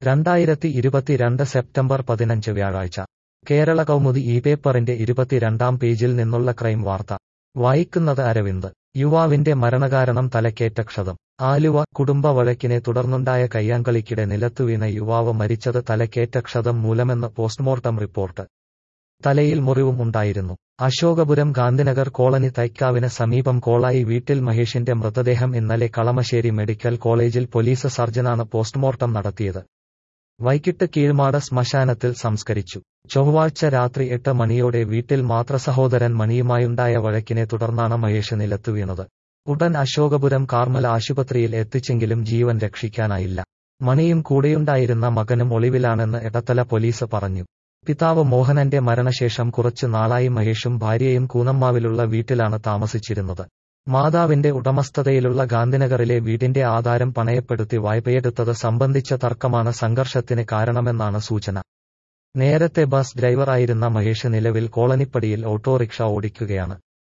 രണ്ടായിരത്തി ഇരുപത്തിരണ്ട് സെപ്റ്റംബർ പതിനഞ്ച് വ്യാഴാഴ്ച കേരള കൗമുദി ഈ പേപ്പറിന്റെ ഇരുപത്തിരണ്ടാം പേജിൽ നിന്നുള്ള ക്രൈം വാർത്ത വായിക്കുന്നത് അരവിന്ദ് യുവാവിന്റെ മരണകാരണം തലക്കേറ്റ ക്ഷതം ആലുവ കുടുംബ വഴക്കിനെ തുടർന്നുണ്ടായ കയ്യാങ്കളിക്കിടെ നിലത്തുവീണ യുവാവ് മരിച്ചത് തലക്കേറ്റ ക്ഷതം മൂലമെന്ന് പോസ്റ്റ്മോർട്ടം റിപ്പോർട്ട് തലയിൽ മുറിവും ഉണ്ടായിരുന്നു അശോകപുരം ഗാന്ധിനഗർ കോളനി തൈക്കാവിന് സമീപം കോളായി വീട്ടിൽ മഹേഷിന്റെ മൃതദേഹം ഇന്നലെ കളമശ്ശേരി മെഡിക്കൽ കോളേജിൽ പോലീസ് സർജനാണ് പോസ്റ്റ്മോർട്ടം നടത്തിയത് വൈകിട്ട് കീഴ്മാട് ശ്മശാനത്തിൽ സംസ്കരിച്ചു ചൊവ്വാഴ്ച രാത്രി എട്ട് മണിയോടെ വീട്ടിൽ മാത്രസഹോദരൻ മണിയുമായുണ്ടായ വഴക്കിനെ തുടർന്നാണ് മഹേഷ് നിലത്തു വീണത് ഉടൻ അശോകപുരം കാർമൽ ആശുപത്രിയിൽ എത്തിച്ചെങ്കിലും ജീവൻ രക്ഷിക്കാനായില്ല മണിയും കൂടെയുണ്ടായിരുന്ന മകനും ഒളിവിലാണെന്ന് എടത്തല പോലീസ് പറഞ്ഞു പിതാവ് മോഹനന്റെ മരണശേഷം കുറച്ചു നാളായി മഹേഷും ഭാര്യയും കൂനമ്മാവിലുള്ള വീട്ടിലാണ് താമസിച്ചിരുന്നത് മാതാവിന്റെ ഉടമസ്ഥതയിലുള്ള ഗാന്ധിനഗറിലെ വീടിന്റെ ആധാരം പണയപ്പെടുത്തി വായ്പയെടുത്തത് സംബന്ധിച്ച തർക്കമാണ് സംഘർഷത്തിന് കാരണമെന്നാണ് സൂചന നേരത്തെ ബസ് ഡ്രൈവറായിരുന്ന മഹേഷ് നിലവിൽ കോളനിപ്പടിയിൽ ഓട്ടോറിക്ഷ ഓടിക്കുകയാണ്